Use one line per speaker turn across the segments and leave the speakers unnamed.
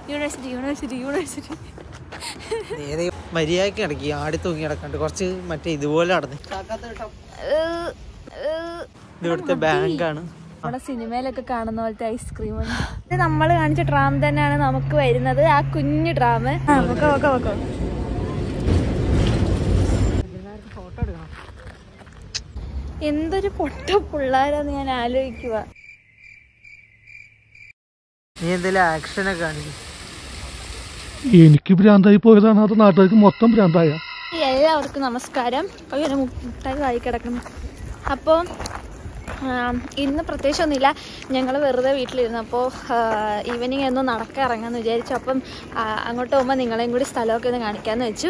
University university university
ഏത് മര്യാദക്ക് കിടക്കി ആടി തൂങ്ങി കിടക്കണ്ട് കുറച്ച് മറ്റേ ഇതുപോലെ നടന്ന് ഇത് ഇവിടുത്തെ ബാങ്കാണ്
നമ്മുടെ സിനിമയിലൊക്കെ കാണുന്ന പോലത്തെ ഐസ്ക്രീം ഇത് നമ്മൾ കാണിച്ച ട്രാം തന്നെയാണ് നമുക്ക് വരുന്നത് ആ കുഞ്ഞു ട്രാം
ഫോട്ടോ എടുക്കണം
എന്തൊരു പൊട്ട പിള്ളേരാന്ന് ഞാൻ ആലോചിക്കുക
നീ എന്തെങ്കിലും ആക്ഷനൊക്കെ കാണിക്കും
എനിക്ക് ഭ്രാന്തായി പോയതാണ് അത് നാട്ടുകാർക്ക് മൊത്തം ഭ്രാന്തായ
എല്ലാവർക്കും നമസ്കാരം അപ്പോൾ ഇങ്ങനെ മുട്ടായി വായി കിടക്കുന്നു അപ്പോൾ ഇന്ന് പ്രത്യേകിച്ചൊന്നുമില്ല ഞങ്ങൾ വെറുതെ വീട്ടിലിരുന്നപ്പോൾ ഈവനിങ് ഒന്ന് നടക്കാൻ ഇറങ്ങാമെന്ന് വിചാരിച്ചു അപ്പം ആ, അങ്ങോട്ട് പോകുമ്പോൾ നിങ്ങളെയും കൂടി സ്ഥലമൊക്കെ ഒന്ന് കാണിക്കാമെന്ന് വെച്ചു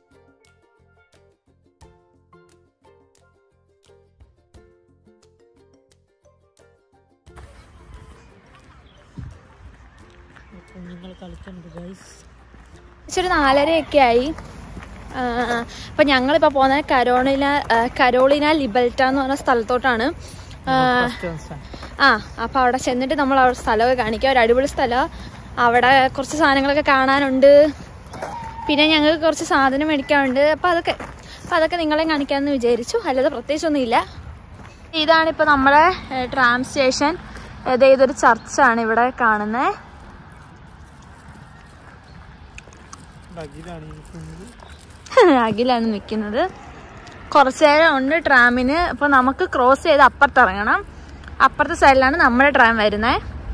കുഞ്ഞുങ്ങൾ കളിക്കുന്നുണ്ട് ഗൈസ്
ഇച്ചിരി നാലരയൊക്കെ ആയി അപ്പം ഞങ്ങളിപ്പോൾ പോകുന്നത് കരോളിന ആ, കരോളിന ലിബൽറ്റ എന്ന് പറഞ്ഞ സ്ഥലത്തോട്ടാണ് ആ, ആ അപ്പോൾ അവിടെ ചെന്നിട്ട് നമ്മൾ അവിടെ സ്ഥലമൊക്കെ കാണിക്കാം ഒരു അടിപൊളി സ്ഥലം അവിടെ കുറച്ച് സാധനങ്ങളൊക്കെ കാണാനുണ്ട് പിന്നെ ഞങ്ങൾക്ക് കുറച്ച് സാധനം മേടിക്കാനുണ്ട് അപ്പോൾ അതൊക്കെ അപ്പോൾ അതൊക്കെ നിങ്ങളെ കാണിക്കാമെന്ന് വിചാരിച്ചു അല്ലാതെ പ്രത്യേകിച്ചൊന്നുമില്ല ഇതാണിപ്പോൾ നമ്മുടെ ട്രാം സ്റ്റേഷൻ ഇത് ഇതൊരു ചർച്ചാണ് ഇവിടെ കാണുന്നത്
ബഗിലാണ് ഇരിക്കുന്നത്
അഖിലാണ് നിൽക്കുന്നത് കുറച്ച് നേരം ഉണ്ട് ട്രാമിന് അപ്പോൾ നമുക്ക് ക്രോസ് ചെയ്ത് അപ്പുറത്ത് ഇറങ്ങണം അപ്പുറത്തെ സൈഡിലാണ് നമ്മുടെ ട്രാം വരുന്നത്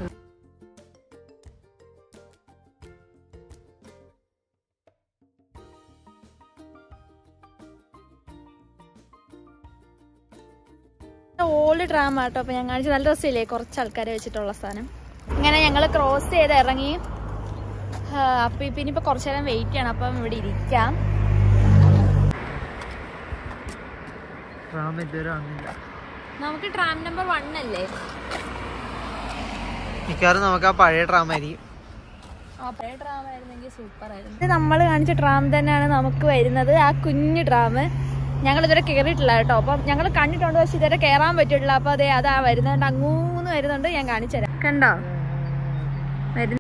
ഓൾഡ് ട്രാം ആട്ടോ അപ്പൊ ഞാൻ കാണിച്ച നല്ല രസമില്ലേ കുറച്ച് ആൾക്കാരെ വെച്ചിട്ടുള്ള സാധനം ഇങ്ങനെ ഞങ്ങൾ ക്രോസ് ചെയ്ത് ഇറങ്ങി ആ, അപ്പൊ ഇപ്പൊ ഇനിയിപ്പോ കുറച്ചു നേരം വെയിറ്റ് ചെയ്യണം അപ്പം ഇവിടെ ഇരിക്കാം
ട്രാം ഇതുവരെ വന്നില്ല
നമുക്ക് ട്രാം നമ്പർ വൺ അല്ലേ
മിക്കവാറും നമുക്ക് ആ പഴയ ട്രാം ആയിരിക്കും
ആ പഴയ ട്രാം ആയിരുന്നെങ്കിൽ സൂപ്പർ ആയിരുന്നു ഇത് നമ്മൾ കാണിച്ച ട്രാം തന്നെയാണ് നമുക്ക് വരുന്നത് ആ കുഞ്ഞു ട്രാം ഞങ്ങൾ ഇതുവരെ കയറിയിട്ടില്ല കേട്ടോ അപ്പം ഞങ്ങൾ കണ്ടിട്ടുണ്ട് പക്ഷെ ഇതുവരെ കയറാൻ പറ്റിയിട്ടില്ല അപ്പൊ അതെ അതാ വരുന്നുണ്ട് അങ്ങൂന്ന് വരുന്നുണ്ട് ഞാൻ കാണിച്ചു തരാം കണ്ടോ വരുന്ന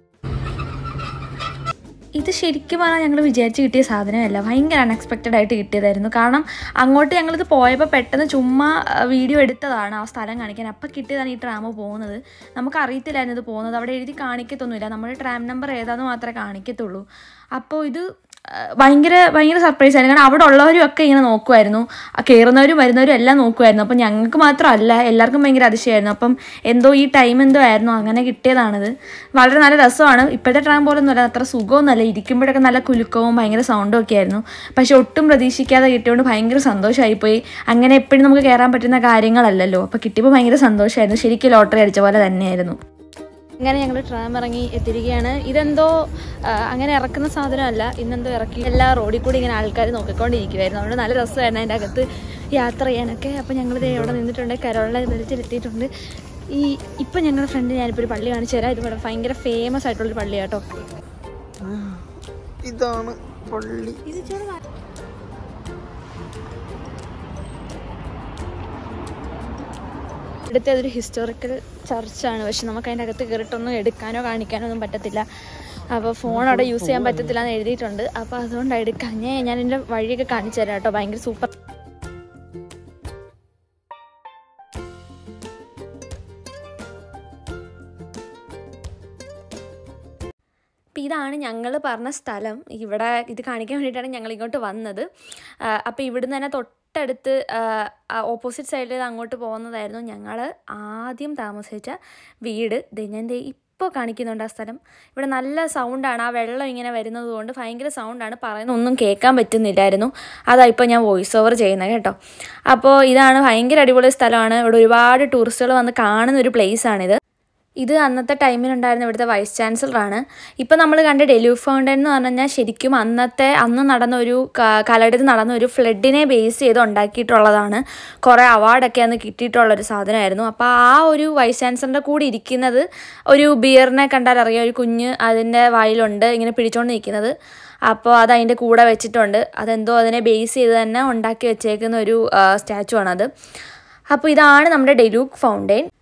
ഇത് ശരിക്കും പറഞ്ഞാൽ ഞങ്ങൾ വിചാരിച്ച് കിട്ടിയ സാധനമല്ല ഭയങ്കര അൺഎക്സ്പെക്റ്റഡ് ആയിട്ട് കിട്ടിയതായിരുന്നു കാരണം അങ്ങോട്ട് ഞങ്ങളിത് പോയപ്പോൾ പെട്ടെന്ന് ചുമ്മാ ആ, വീഡിയോ എടുത്തതാണ് ആ സ്ഥലം കാണിക്കാൻ അപ്പം കിട്ടിയതാണ് ഈ ട്രാം പോകുന്നത് നമുക്ക് അറിയത്തില്ലായിരുന്നു ഇത് പോകുന്നത് അവിടെ എഴുതി കാണിക്കത്തൊന്നുമില്ല നമ്മുടെ ട്രാം നമ്പർ ഏതാന്ന് മാത്രമേ കാണിക്കത്തുള്ളൂ അപ്പോൾ ഇത് ആ, ഭയങ്കര ഭയങ്കര സർപ്രൈസ് ആയിരുന്നു കാരണം അവിടെ ഉള്ളവരും ഒക്കെ ഇങ്ങനെ നോക്കുമായിരുന്നു ആ കയറുന്നവരും വരുന്നവരും എല്ലാം നോക്കുമായിരുന്നു അപ്പം ഞങ്ങൾക്ക് മാത്രമല്ല എല്ലാവർക്കും ഭയങ്കര അതിശയമായിരുന്നു അപ്പം എന്തോ ഈ ടൈം എന്തോ ആയിരുന്നു അങ്ങനെ കിട്ടിയതാണിത് വളരെ നല്ല രസമാണ് ഇപ്പോഴത്തെ ട്രാം പോലൊന്നുമല്ല അത്ര സുഖമൊന്നുമല്ല ഇരിക്കുമ്പോഴൊക്കെ നല്ല കുലുക്കവും ഭയങ്കര സൗണ്ടും ഒക്കെ ആയിരുന്നു പക്ഷെ ഒട്ടും പ്രതീക്ഷിക്കാതെ കിട്ടിയതുകൊണ്ട് ഭയങ്കര സന്തോഷമായിപ്പോയി അങ്ങനെ എപ്പോഴും നമുക്ക് കയറാൻ പറ്റുന്ന കാര്യങ്ങളല്ലല്ലോ അപ്പോൾ കിട്ടിയപ്പോൾ ഭയങ്കര സന്തോഷമായിരുന്നു ശരിക്കും ലോട്ടറി അടിച്ച പോലെ തന്നെയായിരുന്നു അങ്ങനെ ഞങ്ങൾ ട്രാം ഇറങ്ങി എത്തിരിക്കുകയാണ് ഇതെന്തോ ആ, അങ്ങനെ ഇറക്കുന്ന സാധനമല്ല ഇന്നെന്തോ ഇറക്കി എല്ലാ റോഡിൽ കൂടി ഇങ്ങനെ ആൾക്കാർ നോക്കിക്കൊണ്ടിരിക്കുമായിരുന്നു അതുകൊണ്ട് നല്ല രസമായിരുന്നു അതിൻ്റെ അകത്ത് യാത്ര ചെയ്യാനൊക്കെ അപ്പോൾ ഞങ്ങളിത് എവിടെ നിന്നിട്ടുണ്ട് കരോളിലെ എത്തിയിട്ടുണ്ട് ഈ ഇപ്പം ഞങ്ങളുടെ ഫ്രണ്ട് ഞാനിപ്പോൾ ഒരു പള്ളി കാണിച്ചു തരാം ഇത് ഇവിടെ ഭയങ്കര ഫേമസ് ആയിട്ടുള്ളൊരു പള്ളിയാട്ടോ
ഇതാണ് പള്ളി
ഇവിടുത്തെ അതൊരു ഹിസ്റ്റോറിക്കൽ ചർച്ചാണ് പക്ഷെ നമുക്ക് അതിൻ്റെ അകത്ത് കയറിയിട്ടൊന്നും എടുക്കാനോ കാണിക്കാനോ ഒന്നും പറ്റത്തില്ല അപ്പോൾ ഫോൺ അവിടെ യൂസ് ചെയ്യാൻ പറ്റത്തില്ല എന്ന് എഴുതിയിട്ടുണ്ട് അപ്പോൾ അതുകൊണ്ട് എടുക്കാഞ്ഞേ ഞാൻ എൻ്റെ വഴിയൊക്കെ കാണിച്ചു തരാം കേട്ടോ ഭയങ്കര സൂപ്പർ അപ്പോൾ ഇതാണ് ഞങ്ങൾ പറഞ്ഞ സ്ഥലം ഇവിടെ ഇത് കാണിക്കാൻ വേണ്ടിയിട്ടാണ് ഞങ്ങൾ ഇങ്ങോട്ട് വന്നത് അപ്പോൾ ഇവിടുന്ന് തന്നെ തൊട്ടടുത്ത് ഓപ്പോസിറ്റ് സൈഡിൽ അങ്ങോട്ട് പോകുന്നതായിരുന്നു ഞങ്ങൾ ആദ്യം താമസിച്ച വീട് ദേ ഞാൻ ദേ ഇപ്പോൾ കാണിക്കുന്നുണ്ട് ആ സ്ഥലം ഇവിടെ നല്ല സൗണ്ടാണ് ആ വെള്ളം ഇങ്ങനെ വരുന്നത് കൊണ്ട് ഭയങ്കര സൗണ്ടാണ് പറയുന്ന ഒന്നും കേൾക്കാൻ പറ്റുന്നില്ലായിരുന്നു അതാ ഇപ്പോൾ ഞാൻ വോയിസ് ഓവർ ചെയ്യുന്നത് കേട്ടോ അപ്പോൾ ഇതാണ് ഭയങ്കര അടിപൊളി സ്ഥലമാണ് ഇവിടെ ഒരുപാട് ടൂറിസ്റ്റുകൾ വന്ന് കാണുന്ന ഒരു പ്ലേസാണിത് ഇത് അന്നത്തെ ടൈമിലുണ്ടായിരുന്ന ഇവിടുത്തെ വൈസ് ചാൻസലറാണ് ഇപ്പം നമ്മൾ കണ്ട ഡെലു ഫൗണ്ടൻ എന്ന് പറഞ്ഞു കഴിഞ്ഞാൽ ശരിക്കും അന്നത്തെ അന്ന് നടന്ന ഒരു ക- കാലഘട്ടത്തിൽ നടന്ന ഒരു ഫ്ലഡിനെ ബേസ് ചെയ്ത് ഉണ്ടാക്കിയിട്ടുള്ളതാണ് കുറേ അവാർഡൊക്കെ അന്ന് കിട്ടിയിട്ടുള്ളൊരു സാധനമായിരുന്നു അപ്പോൾ ആ ഒരു വൈസ് ചാൻസലറിൻ്റെ കൂടെ ഇരിക്കുന്നത് ഒരു ബിയറിനെ കണ്ടാൽ അറിയാം ഒരു കുഞ്ഞ് അതിൻ്റെ വായിലുണ്ട് ഇങ്ങനെ പിടിച്ചുകൊണ്ട് നിൽക്കുന്നത് അപ്പോൾ അത് അതിൻ്റെ കൂടെ വെച്ചിട്ടുണ്ട് അതെന്തോ അതിനെ ബേസ് ചെയ്ത് തന്നെ ഉണ്ടാക്കി വെച്ചേക്കുന്ന ഒരു സ്റ്റാച്ചു ആണത് അപ്പോൾ ഇതാണ് നമ്മുടെ ഡെലൂക്ക് ഫൗണ്ടെയിൻ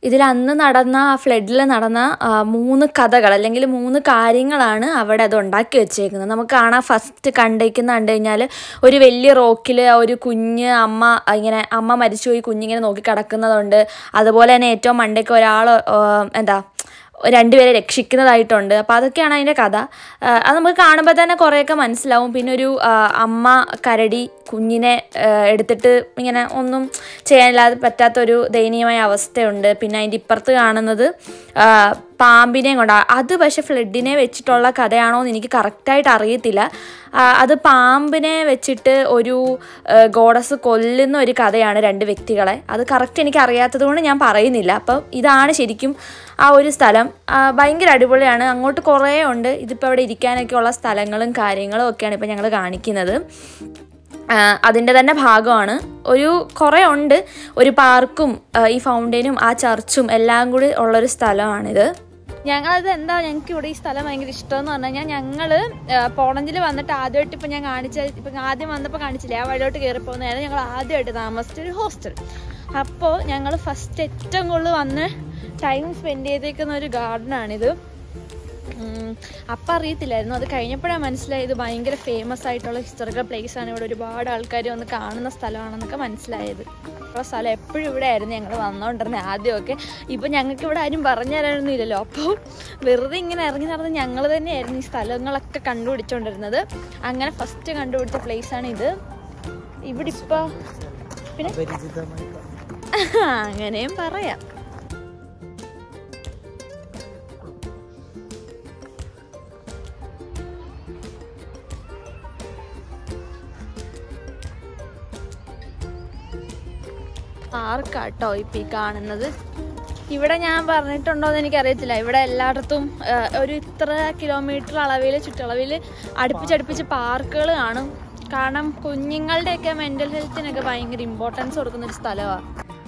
ഇതിൽ അന്ന് നടന്ന ആ ഫ്ലഡിൽ നടന്ന ആ, മൂന്ന് കഥകൾ അല്ലെങ്കിൽ മൂന്ന് കാര്യങ്ങളാണ് അവിടെ അത് ഉണ്ടാക്കി വെച്ചേക്കുന്നത് നമുക്ക് കാണാം ഫസ്റ്റ് കണ്ടേക്കുന്ന കണ്ടു കഴിഞ്ഞാൽ ഒരു വലിയ റോക്കിൽ ഒരു കുഞ്ഞ് അമ്മ ഇങ്ങനെ അമ്മ മരിച്ചുപോയി കുഞ്ഞിങ്ങനെ നോക്കി കിടക്കുന്നതുണ്ട് അതുപോലെ തന്നെ ഏറ്റവും മണ്ടയ്ക്ക് ഒരാൾ എന്താ രണ്ടുപേരെ രക്ഷിക്കുന്നതായിട്ടുണ്ട് അപ്പോൾ അതൊക്കെയാണ് അതിൻ്റെ കഥ ആ, അത് നമുക്ക് കാണുമ്പോൾ തന്നെ കുറേയൊക്കെ മനസ്സിലാവും പിന്നെ ഒരു ആ, അമ്മ കരടി കുഞ്ഞിനെ ആ, എടുത്തിട്ട് ഇങ്ങനെ ഒന്നും ചെയ്യാനില്ലാതെ പറ്റാത്തൊരു ദയനീയമായ അവസ്ഥയുണ്ട് പിന്നെ അതിൻ്റെ ഇപ്പുറത്ത് കാണുന്നത് ആ, പാമ്പിനെയും കൊണ്ട് അത് പക്ഷെ ഫ്ലഡിനെ വെച്ചിട്ടുള്ള കഥയാണോ എന്ന് എനിക്ക് കറക്റ്റായിട്ട് അറിയത്തില്ല ആ, അത് പാമ്പിനെ വെച്ചിട്ട് ഒരു ഗോഡസ് കൊല്ലുന്ന ഒരു കഥയാണ് രണ്ട് വ്യക്തികളെ അത് കറക്റ്റ് എനിക്ക് അറിയാത്തത് കൊണ്ട് ഞാൻ പറയുന്നില്ല അപ്പം ഇതാണ് ശരിക്കും ആ ഒരു സ്ഥലം ആ, ഭയങ്കര അടിപൊളിയാണ് അങ്ങോട്ട് കുറേ ഉണ്ട് ഇതിപ്പോൾ അവിടെ ഇരിക്കാനൊക്കെ ഉള്ള സ്ഥലങ്ങളും കാര്യങ്ങളും ഒക്കെയാണ് ഇപ്പോൾ ഞങ്ങൾ കാണിക്കുന്നത് ആ, അതിൻ്റെ തന്നെ ഭാഗമാണ് ഒരു കുറേ ഉണ്ട് ഒരു പാർക്കും ആ, ഈ ഫൗണ്ടൈനും ആ ചർച്ചും എല്ലാം കൂടി ഉള്ളൊരു സ്ഥലമാണിത് ഞങ്ങളത് എന്താ ഞങ്ങൾക്ക് ഇവിടെ ഈ സ്ഥലം ഭയങ്കര ഇഷ്ടമെന്ന് പറഞ്ഞു കഴിഞ്ഞാൽ ഞങ്ങൾ പോളണ്ടിൽ വന്നിട്ട് ആദ്യമായിട്ട് ഇപ്പം ഞാൻ കാണിച്ച ഇപ്പം ആദ്യം വന്നപ്പോൾ കാണിച്ചില്ലേ ആ വഴിയോട്ട് കയറി പോകുന്നതായിരുന്നു ഞങ്ങൾ ആദ്യമായിട്ട് താമസിച്ച ഒരു ഹോസ്റ്റൽ അപ്പോൾ ഞങ്ങൾ ഫസ്റ്റ് ഏറ്റവും കൂടുതൽ വന്ന് ടൈം സ്പെൻഡ് ചെയ്തേക്കുന്ന ഒരു ഗാർഡനാണിത് ഉം, അപ്പം അറിയത്തില്ലായിരുന്നു അത് കഴിഞ്ഞപ്പോഴാണ് മനസ്സിലായത് ഭയങ്കര ഫേമസ് ആയിട്ടുള്ള ഹിസ്റ്റോറിക്കൽ പ്ലേസ് ആണ് ഇവിടെ ഒരുപാട് ആൾക്കാർ വന്ന് കാണുന്ന സ്ഥലമാണെന്നൊക്കെ മനസ്സിലായത് അപ്പോൾ സ്ഥലം എപ്പോഴും ഇവിടെ ആയിരുന്നു ഞങ്ങൾ വന്നുകൊണ്ടിരുന്നത് ആദ്യമൊക്കെ ഇപ്പം ഞങ്ങൾക്ക് ഇവിടെ ആരും പറഞ്ഞു തരാനൊന്നും ഇല്ലല്ലോ അപ്പോൾ വെറുതെ ഇങ്ങനെ ഇറങ്ങി നടന്ന് ഞങ്ങൾ തന്നെയായിരുന്നു ഈ സ്ഥലങ്ങളൊക്കെ കണ്ടുപിടിച്ചുകൊണ്ടിരുന്നത് അങ്ങനെ ഫസ്റ്റ് കണ്ടുപിടിച്ച place ആണ് ഇത് ഇവിടെ ഇപ്പോൾ പിന്നെ
അപരിചിതമായി
അങ്ങനെയും പറയാം പാർക്കാട്ടോ ഇപ്പം ഈ കാണുന്നത് ഇവിടെ ഞാൻ പറഞ്ഞിട്ടുണ്ടോ എന്ന് എനിക്കറിയത്തില്ല ഇവിടെ എല്ലായിടത്തും ആ, ഒരു ഇത്ര കിലോമീറ്റർ അളവിൽ ചുറ്റളവിൽ അടുപ്പിച്ചടുപ്പിച്ച് പാർക്കുകൾ കാണും കാരണം കുഞ്ഞുങ്ങളുടെയൊക്കെ മെൻ്റൽ ഹെൽത്തിനൊക്കെ ഭയങ്കര ഇമ്പോർട്ടൻസ് കൊടുക്കുന്ന ഒരു സ്ഥലമാണ്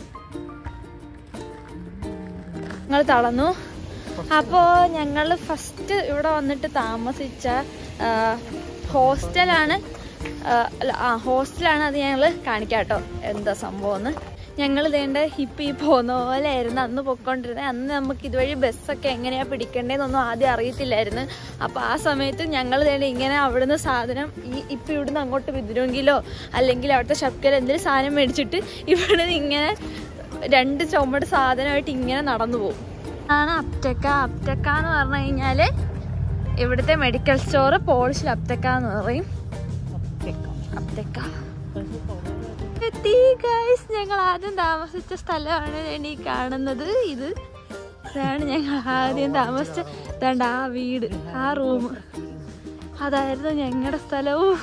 ഞങ്ങൾ തളർന്നു അപ്പോൾ ഞങ്ങൾ ഫസ്റ്റ് ഇവിടെ വന്നിട്ട് താമസിച്ച ആ, ഹോസ്റ്റലാണ് ആ, അല്ല, ആ ഹോസ്റ്റലാണ് അത് ഞങ്ങൾ കാണിക്കാം കേട്ടോ എന്താ സംഭവം എന്ന് ഞങ്ങൾ ഇതേണ്ട ഇപ്പം ഈ പോകുന്ന പോലെ ആയിരുന്നു അന്ന് പൊയ്ക്കൊണ്ടിരുന്നത് അന്ന് നമുക്ക് ഇതുവഴി ബസ്സൊക്കെ എങ്ങനെയാണ് പിടിക്കേണ്ടതെന്നൊന്നും ആദ്യം അറിയത്തില്ലായിരുന്നു അപ്പോൾ ആ സമയത്ത് ഞങ്ങൾ ഇതേണ്ട ഇങ്ങനെ അവിടുന്ന് സാധനം ഈ ഇപ്പം ഇവിടുന്ന് അങ്ങോട്ട് വിതിരുമെങ്കിലോ അല്ലെങ്കിൽ അവിടുത്തെ ഷപ്കയിൽ എന്തെങ്കിലും സാധനം മേടിച്ചിട്ട് ഇവിടുന്ന് ഇങ്ങനെ രണ്ട് ചുമട് സാധനമായിട്ട് ഇങ്ങനെ നടന്നു പോകും ആണ് അപ്റ്റക്ക അപ്റ്റക്ക എന്ന് പറഞ്ഞു കഴിഞ്ഞാൽ ഇവിടുത്തെ മെഡിക്കൽ സ്റ്റോർ പോളിഷിൽ അപ്റ്റക്ക എന്ന് പറയും അപ്റ്റക്ക എത്തി ഗൈസ് ഞങ്ങൾ ആദ്യം താമസിച്ച സ്ഥലമാണ് ഞാൻ ഈ കാണുന്നത് ഇത് ഇതാണ് ഞങ്ങൾ ആദ്യം താമസിച്ച ഇതാണ്ട് ആ വീട് ആ റൂം അതായിരുന്നു ഞങ്ങളുടെ സ്ഥലവും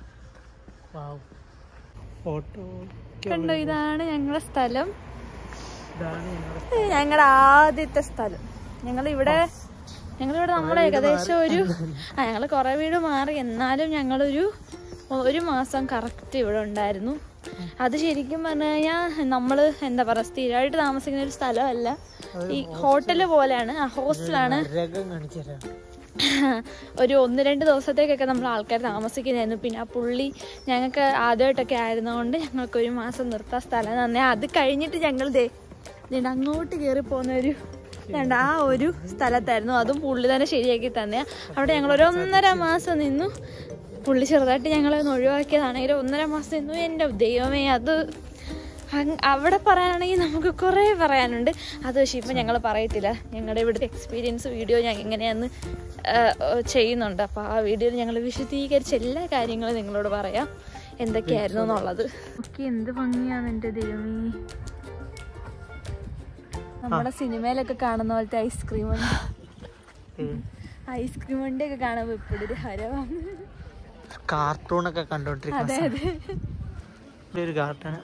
ഫോട്ടോ
കണ്ടോ ഇതാണ് ഞങ്ങളുടെ സ്ഥലം
ഇതാണ് ഞങ്ങളുടെ
ഇത് ഞങ്ങളുടെ ആദ്യത്തെ സ്ഥലം ഞങ്ങൾ ഇവിടെ ഞങ്ങളിവിടെ നമ്മൾ ഏകദേശം ഒരു ആ ഞങ്ങൾ കുറേ വീട് മാറി എന്നാലും ഞങ്ങളൊരു ഒരു മാസം കറക്റ്റ് ഇവിടെ ഉണ്ടായിരുന്നു അത് ശരിക്കും പറഞ്ഞു കഴിഞ്ഞാൽ നമ്മൾ എന്താ പറയുക സ്ഥിരമായിട്ട് താമസിക്കുന്ന ഒരു സ്ഥലമല്ല ഈ ഹോട്ടൽ പോലെയാണ് ആ ഹോസ്റ്റലാണ്
രകം കാണിച്ചു തരാം
ഒരു ഒന്ന് രണ്ട് ദിവസത്തേക്കൊക്കെ നമ്മൾ ആൾക്കാർ താമസിക്കുന്നതായിരുന്നു പിന്നെ ആ പുള്ളി ഞങ്ങൾക്ക് ആദ്യമായിട്ടൊക്കെ ആയിരുന്നതുകൊണ്ട് ഞങ്ങൾക്ക് ഒരു മാസം നിർത്താൻ സ്ഥലം തന്നെ അത് കഴിഞ്ഞിട്ട് ഞങ്ങൾ ദേ ദേ അങ്ങോട്ട് കയറി പോകുന്ന ഒരു രണ്ട് ആ ഒരു സ്ഥലത്തായിരുന്നു അതും പുള്ളി തന്നെ ശരിയാക്കി തന്നെ അവിടെ ഞങ്ങൾ ഒരു ഒന്നര മാസം നിന്നു പുള്ളി ചെറുതായിട്ട് ഞങ്ങളെ ഒന്ന് ഒഴിവാക്കിയതാണെങ്കിൽ ഒന്നര മാസം നിന്നു എൻ്റെ ദൈവമേ അത് അങ് അവിടെ പറയാനാണെങ്കിൽ നമുക്ക് കുറേ പറയാനുണ്ട് അത് പക്ഷേ ഇപ്പം ഞങ്ങൾ പറയത്തില്ല ഞങ്ങളുടെ ഇവിടുത്തെ എക്സ്പീരിയൻസ് വീഡിയോ ഞാൻ എങ്ങനെയാന്ന് ആ, ചെയ്യുന്നുണ്ട് അപ്പോൾ ആ വീഡിയോയിൽ ഞങ്ങൾ വിശദീകരിച്ച എല്ലാ കാര്യങ്ങളും നിങ്ങളോട് പറയാം എന്തൊക്കെയായിരുന്നു എന്നുള്ളത് ഒക്കെ എന്ത് ഭംഗിയാണ് എൻ്റെ ദൈവമേ നമ്മുടെ സിനിമയിലൊക്കെ കാണുന്ന പോലത്തെ ഐസ്ക്രീം ഐസ്ക്രീം വണ്ടിയൊക്കെ കാണുമ്പോൾ ഇപ്പോഴും ഒരു ഹരമാണ്
കാർട്ടൂണൊക്കെ കണ്ടോണ്ടിരിക്കുന്ന
അതെ അതെ
സമയം. ഒരു കാർട്ടൂൺ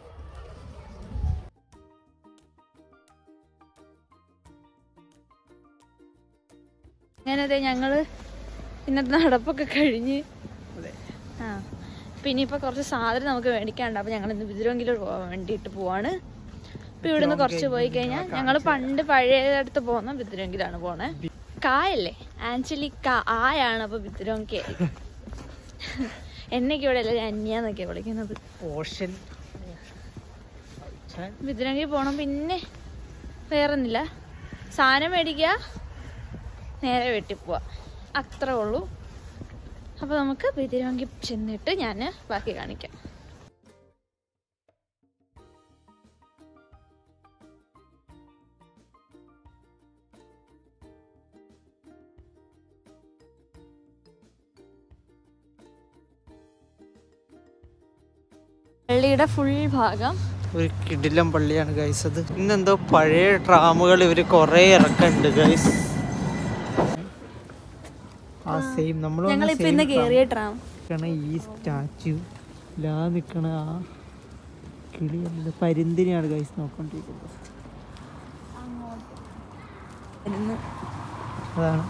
അങ്ങനെ അതെ ഞങ്ങള് ഇന്നത്തെ നടപ്പൊക്കെ കഴിഞ്ഞ് ആ പിന്നെ ഇപ്പൊ കുറച്ച് സാധനം നമുക്ക് മേടിക്കാണ്ട് അപ്പൊ ഞങ്ങൾ ഇന്ന് ബിതിരോങ്കിലോട്ട് പോകാൻ വേണ്ടിയിട്ട് പോവാണ് അപ്പൊ ഇവിടുന്ന് കുറച്ച് പോയി കഴിഞ്ഞാൽ ഞങ്ങൾ പണ്ട് പഴയടത്ത് പോകുന്ന ബിതിരോങ്കിലാണ് പോണേ കായല്ലേ ആക്ച്വലി കാ ആയാണ് അപ്പൊ ബിതിരോങ്കി എന്നൊക്കെ ഇവിടെ എല്ലാവരും അന്യാന്നൊക്കെ വിളിക്കുന്നത്
ഓഷൻ
ബിതിരങ്കി പോണം പിന്നെ വേറൊന്നുമില്ല സാധനം മേടിക്കുക നേരെ വീട്ടിൽ പോവാ അത്രേ ഉള്ളൂ അപ്പോൾ നമുക്ക് ബദിരവാങ്കി ചെന്നിട്ട് ഞാൻ ബാക്കി കാണിക്കാം പള്ളിയുടെ ഫുൾ ഭാഗം
ഒരു കിടിലം പള്ളിയാണ് ഗൈസ് അത് ഇന്നെന്തോ പഴയ ഡ്രാമുകൾ ഇവര് കൊറേ ഇറക്കുന്നുണ്ട് ഗൈസ് ആ സെയിം നമ്മൾ
ഞങ്ങളിപ്പോ ഇന്ന് കേറിയ ട്രാം
ഈ സ്റ്റാച്ചു ലാ നിക്കണ ആ കിളിയല്ല പരിന്തിനെയാണ് ഗൈസ് നോക്കൊണ്ടിരിക്കുന്നത് അതാണ്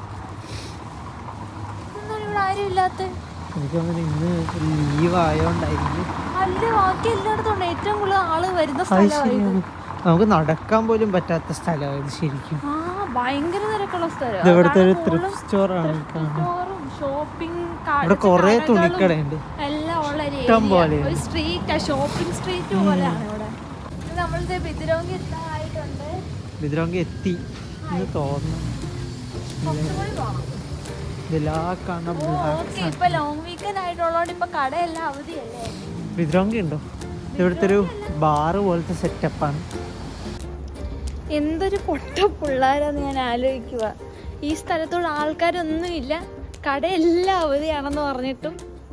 ഇവിടെ ആരും ഇല്ലാത്ത
എനിക്ക് തോന്നുന്നു ഇന്ന് ലീവ് ആയോണ്ടായിരിക്കും
അല്ല ബാക്കി എല്ലായിടത്തും ഉണ്ട് ഏറ്റവും കൂടുതൽ ആള് വരുന്ന
അത്
സ്ഥലമാണ്
ശരിയാണ് നമുക്ക് നടക്കാൻ പോലും പറ്റാത്ത സ്ഥലമായത് ശരിക്കും
ആ ഭയങ്കര തിരക്കുള്ള സ്ഥലം
ഇത് ഇവിടുത്തെ ഒരു ത്രിഫ്റ്റ് സ്റ്റോറാണ് കാണുന്നത്
ഷോപ്പിംഗ്
ഇവിടെ കൊറേ തുണിക്കടയുണ്ട്
എല്ലാം ഉള്ള ഒരു
ഇഷ്ടം
area.
പോലെയുണ്ട്.
ഒരു സ്ട്രീറ്റ് ഷോപ്പിംഗ് സ്ട്രീറ്റ് പോലെയാണ് ഇവിടെ ഇത് നമ്മളിത് ബിദിരോങ്കി എത്താറായിട്ടുണ്ട്
ഇതിലൊക്കെ എത്തി എന്ന് തോന്നുന്നു
കുറച്ചുകൂടി പോണം
ഇതിലാ കാണുന്ന
ഓക്കെ ഇപ്പൊ ലോങ് വീക്കെൻഡ് ആയിട്ടുള്ളതുകൊണ്ട് ഇപ്പൊ കടയെല്ലാം അവധിയല്ലേ
ബിദ്രോങ്കി ഉണ്ടോ ഇത് ഇവിടുത്തെ ഒരു ബാറ് പോലത്തെ സെറ്റപ്പാണ്
എന്തൊരു പൊട്ട പിള്ളേരാന്ന് ഞാൻ ആലോചിക്കുക ഈ സ്ഥലത്തോട് ആൾക്കാരൊന്നുമില്ല കടയെല്ലാം അവധിയാണെന്ന് പറഞ്ഞിട്ടും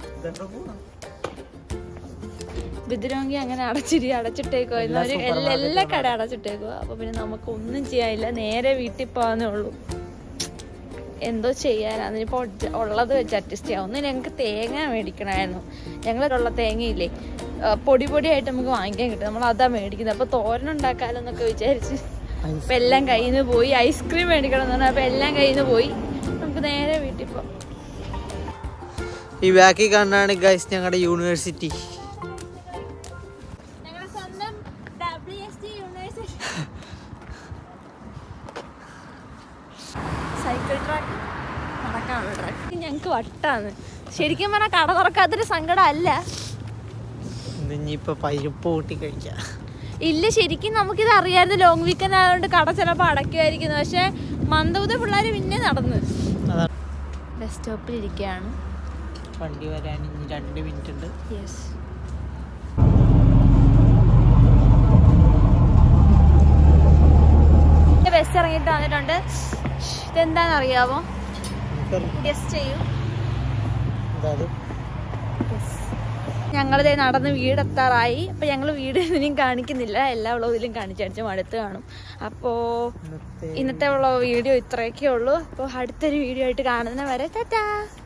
ബിദ്രോങ്കി അങ്ങനെ അടച്ചിരി അടച്ചിട്ടേക്കോ എന്നൊരു എല്ലാ എല്ലാ കട അടച്ചിട്ടേക്കോ അപ്പൊ പിന്നെ നമുക്ക് ഒന്നും ചെയ്യാനില്ല നേരെ വീട്ടിൽ പോകാന്നേ ഉള്ളൂ എന്തോ ചെയ്യാനാണ് ഇനിയിപ്പോൾ ഉള്ളത് വെച്ച് അഡ്ജസ്റ്റ് ചെയ്യാം ഒന്നും ഞങ്ങൾക്ക് തേങ്ങ മേടിക്കണമായിരുന്നു ഞങ്ങളുള്ള തേങ്ങയില്ലേ ആ, പൊടി പൊടിയായിട്ട് നമുക്ക് വാങ്ങിക്കാൻ കിട്ടും നമ്മൾ അതാ മേടിക്കുന്നത് അപ്പോൾ തോരൻ ഉണ്ടാക്കാലോ എന്നൊക്കെ വിചാരിച്ച് അപ്പം എല്ലാം കയ്യിൽ നിന്ന് പോയി ഐസ്ക്രീം മേടിക്കണം എന്ന് പറഞ്ഞാൽ അപ്പം എല്ലാം കയ്യിൽ നിന്ന് പോയി നമുക്ക് നേരെ വീട്ടിൽ പോകാം
ഈ ബാക്കി കാണാണ് ഗൈസ് ഞങ്ങളുടെ യൂണിവേഴ്സിറ്റി
ഞങ്ങളുടെ സ്വന്തം W S T university cycle track നടക്കാനുള്ള ട്രാക്ക് ഞങ്ങൾക്ക് വട്ടാണ് ശരിക്കും പറഞ്ഞാൽ കട തുറക്കാത്തൊരു സങ്കടം അല്ല
ഇനിയിപ്പോ പരിപ്പ് കൂട്ടി കഴിക്കാം
ഇല്ല ശരിക്കും നമുക്കിത് അറിയാമായിരുന്നു ലോങ് വീക്കെൻഡ് ആയതുകൊണ്ട് കട ചിലപ്പോൾ അടയ്ക്കുമായിരിക്കുന്നു പക്ഷേ മന്ദബുദ്ധ പിള്ളേർ പിന്നെ നടന്ന്
അതാണ്
ബസ് സ്റ്റോപ്പിൽ ഇരിക്കുകയാണ്
വണ്ടി വരാൻ ഇനി രണ്ട് മിനിറ്റ് ഉണ്ട്
യെസ് ബസ് ഇറങ്ങിയിട്ട് വന്നിട്ടുണ്ട് ഇതെന്താണെന്ന് അറിയാമോ ഗസ്റ്റ് ചെയ്യൂ
അതായത്
ഞങ്ങളിതേ നടന്ന് വീടെത്താറായി അപ്പം ഞങ്ങൾ വീട് ഇനിയും കാണിക്കുന്നില്ല എല്ലാ വ്ളോഗിലും കാണിച്ചടിച്ച് മടുത്ത് കാണും അപ്പോൾ
ഇന്നത്തെ
ഇന്നത്തെ ഉള്ള വീഡിയോ ഇത്രയൊക്കെ ഉള്ളൂ അപ്പോൾ അടുത്തൊരു വീഡിയോ ആയിട്ട് കാണുന്ന വരെ ടാറ്റാ